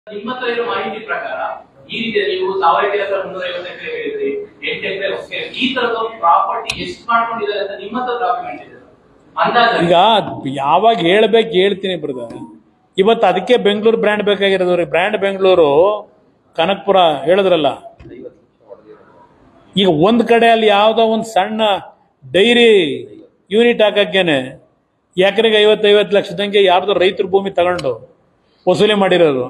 ನಿಮ್ಮ ಹತ್ರ ಇರೋ ಮಾಹಿತಿ ಪ್ರಕಾರ ಈ ರೀತಿ ನೀವು ಸಾವಿರ ಹತ್ರ ಮುನ್ನೂರ ಐವತ್ತು ಎಕರೆ ಹೇಳಿದ್ರಿ ಎಂಟು ಎಕರೆ ಹೊಸ ಈ ತರದ ಪ್ರಾಪರ್ಟಿ ಎಷ್ಟು ಮಾಡ್ಕೊಂಡಿದ್ದಾರೆ ಅಂತ ನಿಮ್ಮ ಹತ್ರ ಡಾಕ್ಯುಮೆಂಟ್ ಇದೆ ಅಂದಾಜು ಈಗ ಯಾವಾಗ ಹೇಳ್ಬೇಕು ಹೇಳ್ತೀನಿ ಬ್ರದರ್ ಇವತ್ತು ಅದಕ್ಕೆ ಬೆಂಗಳೂರು ಬ್ರ್ಯಾಂಡ್ ಬೇಕಾಗಿರೋದು ರೀ ಬ್ರ್ಯಾಂಡ್ ಬೆಂಗಳೂರು ಕನಕಪುರ ಹೇಳಿದ್ರಲ್ಲ ಈಗ ಒಂದ್ ಕಡೆ ಅಲ್ಲಿ ಯಾವ್ದೋ ಒಂದು ಸಣ್ಣ ಡೈರಿ ಯೂನಿಟ್ ಹಾಕಕ್ಕೇನೆ ಎಕರೆಗೆ ಐವತ್ತು ಐವತ್ತು ಲಕ್ಷದಂಗೆ ಯಾರ್ದೋ ರೈತರ ಭೂಮಿ ತಗೊಂಡು ವಸೂಲಿ ಮಾಡಿರೋದು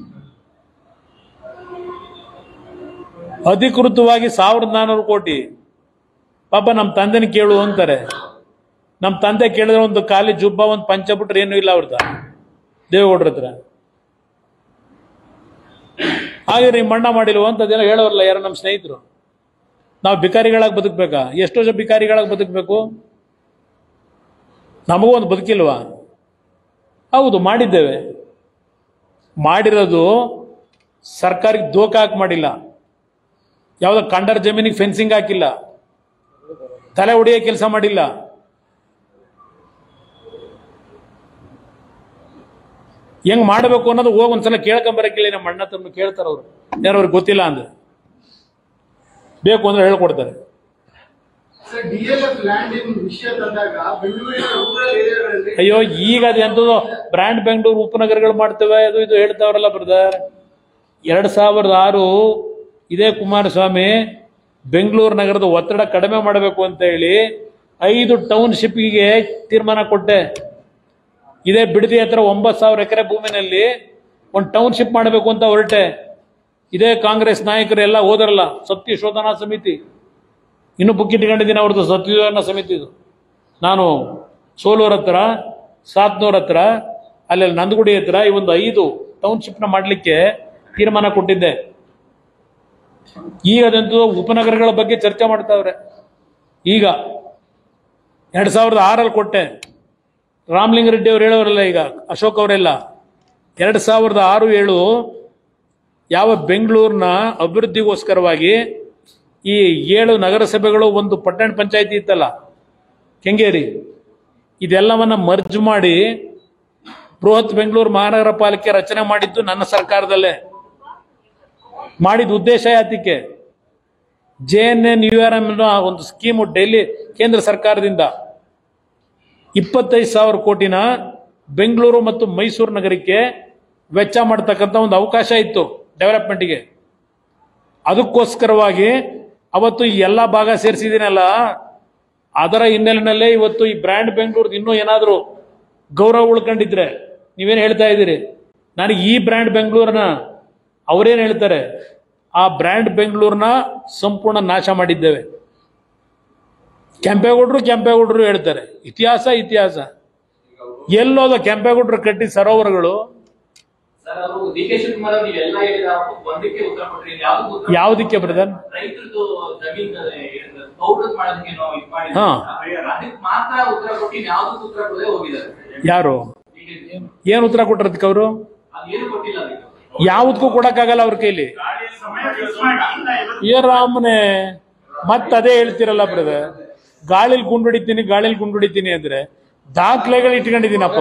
ಅಧಿಕೃತವಾಗಿ ಸಾವಿರದ ನಾನ್ನೂರು ಕೋಟಿ ಪಾಪ ನಮ್ಮ ತಂದೆನ ಕೇಳು ಅಂತಾರೆ ನಮ್ಮ ತಂದೆ ಕೇಳಿದ್ರೆ ಒಂದು ಖಾಲಿ ಜುಬ್ಬ ಒಂದು ಪಂಚ ಬಿಟ್ರೆ ಏನೂ ಇಲ್ಲ ಅವ್ರದ್ದು ದೇವೇಗೌಡ್ರ ಹತ್ರ ಹಾಗೆ ನೀವು ಮಣ್ಣ ಮಾಡಿಲ್ವ ಅಂತ ಅದೇನೋ ಹೇಳೋರಲ್ಲ ಯಾರೋ ನಮ್ಮ ಸ್ನೇಹಿತರು ನಾವು ಬಿಕಾರಿಗಳಾಗಿ ಬದುಕಬೇಕಾ ಎಷ್ಟೋ ಜನ ಬಿಕಾರಿಗಳಾಗಿ ಬದುಕಬೇಕು ನಮಗೂ ಒಂದು ಬದುಕಿಲ್ವಾ ಹೌದು ಮಾಡಿದ್ದೇವೆ ಮಾಡಿರೋದು ಸರ್ಕಾರಕ್ಕೆ ದೋಖ ಹಾಕಿ ಮಾಡಿಲ್ಲ ಯಾವುದೋ ಕಂಡರ್ ಜಮೀನಿಗೆ ಫೆನ್ಸಿಂಗ್ ಹಾಕಿಲ್ಲ ತಲೆ ಹೊಡೆಯೋ ಕೆಲಸ ಮಾಡಿಲ್ಲ ಹೆಂಗ್ ಮಾಡಬೇಕು ಅನ್ನೋದು ಹೋಗಿ ಒಂದ್ಸಲ ಕೇಳ್ಕೊಂಬರಕ್ಕಿಲ್ಲ ನಮ್ಮ ಅಣ್ಣ ತಮ್ಮ ಕೇಳ್ತಾರ ಅವ್ರು ಯಾರು ಅವ್ರಿಗೆ ಗೊತ್ತಿಲ್ಲ ಅಂದ್ರೆ ಬೇಕು ಅಂದ್ರೆ ಹೇಳ್ಕೊಡ್ತಾರೆ ಸರ್ ಡಿಎಲ್ಎಫ್ ಲ್ಯಾಂಡ್ ಇನ್ ವಿಷಯ ತಂದಾಗ ಬೆಂಗಳೂರಿನ ರೂರಲ್ ಏರಿಯಾಗಳಲ್ಲಿ ಅಯ್ಯೋ ಈಗ ಅದು ಎಂಥದ್ದು ಬ್ರ್ಯಾಂಡ್ ಬೆಂಗಳೂರು ಉಪನಗರಗಳು ಮಾಡ್ತೇವೆ ಅದು ಇದು ಹೇಳ್ತಾವ್ರಲ್ಲ ಬ್ರದರ್ ಎರಡ್ ಸಾವಿರದ ಆರು ಇದೇ ಕುಮಾರಸ್ವಾಮಿ ಬೆಂಗಳೂರು ನಗರದ ಒತ್ತಡ ಕಡಿಮೆ ಮಾಡಬೇಕು ಅಂತ ಹೇಳಿ ಐದು ಟೌನ್ಶಿಪ್ಗೆ ತೀರ್ಮಾನ ಕೊಟ್ಟೆ ಇದೇ ಬಿಡದಿ ಹತ್ರ ಒಂಬತ್ತು ಸಾವಿರ ಎಕರೆ ಭೂಮಿನಲ್ಲಿ ಒಂದು ಟೌನ್ಶಿಪ್ ಮಾಡಬೇಕು ಅಂತ ಹೊರಟೆ ಇದೇ ಕಾಂಗ್ರೆಸ್ ನಾಯಕರು ಎಲ್ಲ ಹೋದ್ರಲ್ಲ ಸತ್ಯ ಶೋಧನಾ ಸಮಿತಿ ಇನ್ನು ಬುಕ್ ಇಟ್ಕೊಂಡಿದ್ದೀನಿ ಅವ್ರದ್ದು ಸತ್ಯಶೋಧನಾ ಸಮಿತಿದು ನಾನು ಸೋಲೂರ್ ಹತ್ರ ಸಾತ್ನೂರ್ ಹತ್ರ ಅಲ್ಲಿ ನಂದಗುಡಿ ಹತ್ರ ಈ ಒಂದು ಐದು ಟೌನ್ಶಿಪ್ನ ಮಾಡಲಿಕ್ಕೆ ತೀರ್ಮಾನ ಕೊಟ್ಟಿದ್ದೆ ಈಗ ಅದಂತೂ ಉಪನಗರಗಳ ಬಗ್ಗೆ ಚರ್ಚೆ ಮಾಡ್ತಾವ್ರೆ ಈಗ ಎರಡ್ ಸಾವಿರದ ಆರಲ್ಲಿ ಕೊಟ್ಟೆ ರಾಮಲಿಂಗಾರೆಡ್ಡಿ ಅವ್ರು ಹೇಳೋರಲ್ಲ ಈಗ ಅಶೋಕ್ ಅವರೆಲ್ಲ ಎರಡ್ ಸಾವಿರದ ಆರು ಏಳು ಯಾವ ಬೆಂಗಳೂರಿನ ಅಭಿವೃದ್ಧಿಗೋಸ್ಕರವಾಗಿ ಈ ಏಳು ನಗರಸಭೆಗಳು ಒಂದು ಪಟ್ಟಣ ಪಂಚಾಯತಿ ಇತ್ತಲ್ಲ ಕೆಂಗೇರಿ ಇದೆಲ್ಲವನ್ನ ಮರ್ಜ್ ಮಾಡಿ ಬೃಹತ್ ಬೆಂಗಳೂರು ಮಹಾನಗರ ಪಾಲಿಕೆ ರಚನೆ ಮಾಡಿದ್ದು ನನ್ನ ಸರ್ಕಾರದಲ್ಲೇ ಮಾಡಿದ ಉದ್ದೇಶ ಯಾತಕ್ಕೆ J N N U R M ಒಂದು ಸ್ಕೀಮು ಡೆಲ್ಲಿ ಕೇಂದ್ರ ಸರ್ಕಾರದಿಂದ ಇಪ್ಪತ್ತೈದು ಸಾವಿರ ಕೋಟಿನ ಬೆಂಗಳೂರು ಮತ್ತು ಮೈಸೂರು ನಗರಕ್ಕೆ ವೆಚ್ಚ ಮಾಡತಕ್ಕಂಥ ಒಂದು ಅವಕಾಶ ಇತ್ತು ಡೆವಲಪ್ಮೆಂಟ್ಗೆ ಅದಕ್ಕೋಸ್ಕರವಾಗಿ ಅವತ್ತು ಈ ಎಲ್ಲ ಭಾಗ ಸೇರಿಸಿದ್ದೀನಲ್ಲ ಅದರ ಹಿನ್ನೆಲೆಯಲ್ಲೇ ಇವತ್ತು ಈ ಬ್ರ್ಯಾಂಡ್ ಬೆಂಗಳೂರು ಇನ್ನೂ ಏನಾದರೂ ಗೌರವ ಉಳ್ಕೊಂಡಿದ್ರೆ ನೀವೇನು ಹೇಳ್ತಾ ಇದ್ದೀರಿ ನನಗೆ ಈ ಬ್ರ್ಯಾಂಡ್ ಬೆಂಗಳೂರನ್ನ ಅವರೇನು ಹೇಳ್ತಾರೆ ಆ ಬ್ರ್ಯಾಂಡ್ ಬೆಂಗಳೂರನ್ನ ಸಂಪೂರ್ಣ ನಾಶ ಮಾಡಿದ್ದೇವೆ ಕೆಂಪೇಗೌಡರು ಕೆಂಪೇಗೌಡರು ಹೇಳ್ತಾರೆ ಇತಿಹಾಸ ಇತಿಹಾಸ ಎಲ್ಲೋದ ಕೆಂಪೇಗೌಡರು ಕಟ್ಟಿದ ಸರೋವರಗಳು ಸರ್ ಅವರು ಡಿ ಕೆ ಶಿವಕುಮಾರ್ ಅವ್ರು ನೀವೆಲ್ಲ ಹೇಳಿದ ಒಂದಕ್ಕೆ ಉತ್ತರ ಕೊಟ್ರಿ ಯಾವ್ದು ಉತ್ತರ ಯಾವುದಕ್ಕೆ ಬ್ರದರ್ ರೈತರದ್ದು ಜಮೀನ್ ಪೌಡರ್ ಮಾಡೋದಕ್ಕೆ ನಾವು ಇದು ಮಾಡಿ ಹಾ. ಅದಕ್ಕೆ ಮಾತ್ರ ಉತ್ತರ ಕೊಟ್ಟು ಯಾವ್ದಕ್ಕೂ ಉತ್ತರ ಕೊಡದೆ ಹೋಗಿದ್ದಾರೆ ಯಾರು ಏನು ಉತ್ತರ ಕೊಟ್ಟಿರೋದಕ್ಕೆ ಅವರು ಅದೇನು ಕೊಟ್ಟಿಲ್ಲ ಅದಕ್ಕೆ ಯಾವುದಕ್ಕೂ ಕೊಡಕ್ಕಾಗಲ್ಲ ಅವ್ರ ಕೈಲಿ ಏ ರಾಮನೆ ಮತ್ತೆ ಅದೇ ಹೇಳ್ತಿರಲ್ಲ ಬ್ರದರ್ ಗಾಳಿಲಿ ಗುಂಡು ಹೊಡಿತೀನಿ ಗಾಳಿಲಿ ಗುಂಡು ಹೊಡಿತೀನಿ ಅಂದ್ರೆ ದಾಖಲೆಗಳು ಇಟ್ಕೊಂಡಿದ್ದೀನಪ್ಪ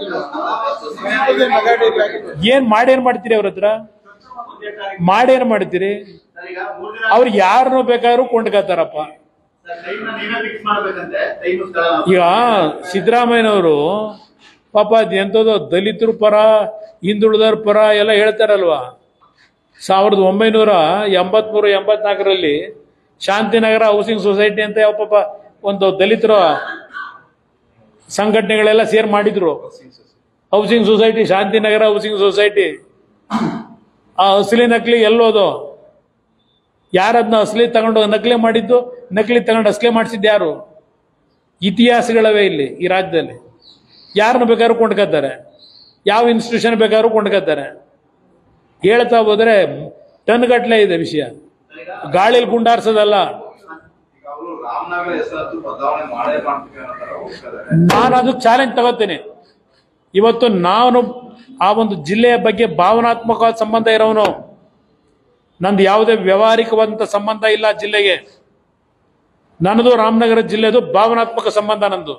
ಏನ್ ಮಾಡೇನ್ ಮಾಡ್ತೀರಿ ಅವ್ರ ಹತ್ರ ಮಾಡೇನ್ ಮಾಡ್ತೀರಿ ಸರ್ ಈಗ ಮೂರ್ ದಿನ ಅವ್ರು ಯಾರನ್ನೂ ಬೇಕಾದ್ರೂ ಕೊಂಡ್ಕೋತಾರಪ್ಪ ಸರ್ ಟೈಮ್ ನೀವೇ ಫಿಕ್ಸ್ ಮಾಡ್ಬೇಕಂತೆ ಟೈಮ್ ಸ್ಥಳ ಈಗ ಸಿದ್ದರಾಮಯ್ಯನವರು ಪಾಪ ಅದ್ ಎಂಥದೋ ದಲಿತರ ಪರ ಹಿಂದುಳಿದರ ಪರ ಎಲ್ಲ ಹೇಳ್ತಾರಲ್ವಾ ಸಾವಿರದ ಒಂಬೈನೂರ ಎಂಬತ್ಮೂರು ಎಂಬತ್ನಾಲ್ಕರಲ್ಲಿ ಶಾಂತಿನಗರ ಹೌಸಿಂಗ್ ಸೊಸೈಟಿ ಅಂತ ಯಾವ ಪಾಪ ಒಂದು ದಲಿತರ ಸಂಘಟನೆಗಳೆಲ್ಲ ಸೇರ್ ಮಾಡಿದ್ರು housing society Shanthinagar housing society ಆ ಅಸಲಿ ನಕಲಿ ಎಲ್ಲೋದು ಯಾರದ್ನ ಅಸಲಿ ತಗೊಂಡು ನಕಲಿ ಮಾಡಿದ್ದು ನಕಲಿ ತಗೊಂಡು ಅಸಲಿ ಮಾಡಿಸಿದ್ದು ಯಾರು ಇತಿಹಾಸಗಳವೇ ಇಲ್ಲಿ ಈ ರಾಜ್ಯದಲ್ಲಿ ಯಾರನ್ನ ಬೇಕಾದ್ರೂ ಕೊಂಡ್ಕೊತಾರೆ ಯಾವ ಇನ್ಸ್ಟಿಟ್ಯೂಷನ್ ಬೇಕಾದ್ರೂ ಕೊಂಡ್ಕೊತಾರೆ ಹೇಳ್ತಾ ಹೋದ್ರೆ ಟನ್ ಗಟ್ಲೆ ಇದೆ ವಿಷಯ ಗಾಳಿಲಿ ಗುಂಡಾರ್ಸೋದಲ್ಲ ಈಗ ಅವರು ರಾಮನಗರ ಹೆಸರದ್ದು ಬದಲಾವಣೆ ಮಾಡೇ ಮಾಡ್ತೀವಿ ಅನ್ನೋ ತರ ಹೋಗ್ತಿದ್ದಾರೆ ನಾನು ಅದಕ್ಕೆ ಚಾಲೆಂಜ್ ತಗೋತೀನಿ ಇವತ್ತು ನಾನು ಆ ಒಂದು ಜಿಲ್ಲೆಯ ಬಗ್ಗೆ ಭಾವನಾತ್ಮಕವಾದ ಸಂಬಂಧ ಇರೋನು ನಂದು ಯಾವುದೇ ವ್ಯವಹಾರಿಕವಾದಂಥ ಸಂಬಂಧ ಇಲ್ಲ ಆ ಜಿಲ್ಲೆಗೆ ನನ್ನದು ರಾಮನಗರ ಜಿಲ್ಲೆದು ಭಾವನಾತ್ಮಕ ಸಂಬಂಧ ನಂದು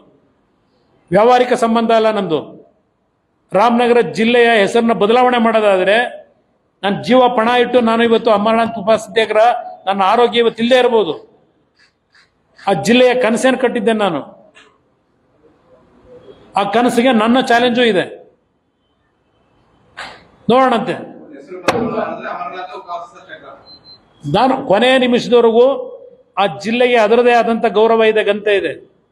ವ್ಯಾವಹಾರಿಕ ಸಂಬಂಧ ಅಲ್ಲ ನಂದು ರಾಮನಗರ ಜಿಲ್ಲೆಯ ಹೆಸರನ್ನ ಬದಲಾವಣೆ ಮಾಡೋದಾದ್ರೆ ನನ್ನ ಜೀವ ಪಣ ಇಟ್ಟು ನಾನು ಇವತ್ತು ಅಮರನಾಥ್ ಉಪ ಸತ್ಯಾಗ್ರಹ ನನ್ನ ಆರೋಗ್ಯ ಇವತ್ತು ಇಲ್ಲೇ ಇರ್ಬೋದು ಆ ಜಿಲ್ಲೆಯ ಕನಸೇನು ಕಟ್ಟಿದ್ದೆ ನಾನು ಆ ಕನಸಿಗೆ ನನ್ನ ಚಾಲೆಂಜು ಇದೆ ನೋಡೋಣಂತೆ ಹೆಸರು ಬದಲಾವಣೆ ಮಾಡಿದ್ರೆ ಅಮರನಾಥ ಉಪವಾಸ ಸತ್ಯಾಗ್ರಹ ನಾನು ಕೊನೆಯ ನಿಮಿಷದವರೆಗೂ ಆ ಜಿಲ್ಲೆಗೆ ಅದರದೇ ಆದಂತ ಗೌರವ ಇದೆ ಗಂತ ಇದೆ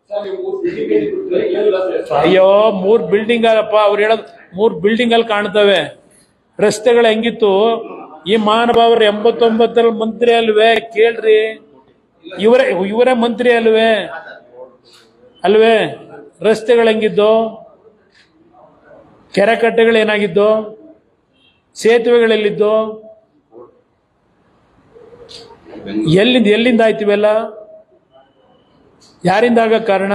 ಅಯ್ಯೋ ಮೂರ್ ಬಿಲ್ಡಿಂಗ್ ಅಲ್ಲಪ್ಪ ಅವ್ರು ಹೇಳೋದು ಮೂರ್ ಬಿಲ್ಡಿಂಗ್ ಅಲ್ಲಿ ಕಾಣ್ತವೆ ರಸ್ತೆಗಳು ಹೆಂಗಿತ್ತು ಈ ಮಹಾನುಭಾವರು ಎಂಬತ್ತೊಂಬತ್ತರ ಮಂತ್ರಿ ಅಲ್ವೇ ಕೇಳ್ರಿ ಇವರೇ ಇವರೇ ಮಂತ್ರಿ ಅಲ್ವೇ ಅಲ್ವೇ ರಸ್ತೆಗಳು ಹೆಂಗಿದ್ದು ಕೆರೆ ಕಟ್ಟೆಗಳು ಏನಾಗಿದ್ದು ಸೇತುವೆಗಳೆಲ್ಲಿದ್ದು ಎಲ್ಲಿಂದ ಎಲ್ಲಿಂದ ಆಯ್ತು ಇವೆಲ್ಲ ಯಾರಿಂದ ಆಗ ಕಾರಣ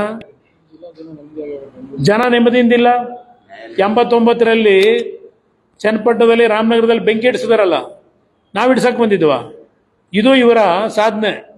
ಜನ ನೆಮ್ಮದಿಯಿಂದಿಲ್ಲ ಎಂಬತ್ತೊಂಬತ್ತರಲ್ಲಿ ಚನ್ನಪಟ್ಟಣದಲ್ಲಿ ರಾಮನಗರದಲ್ಲಿ ಬೆಂಕಿ ಇಡಿಸಿದಾರಲ್ಲ ನಾವು ಇಡ್ಸಕ್ ಬಂದಿದ್ವಾ ಇದು ಇವರ ಸಾಧನೆ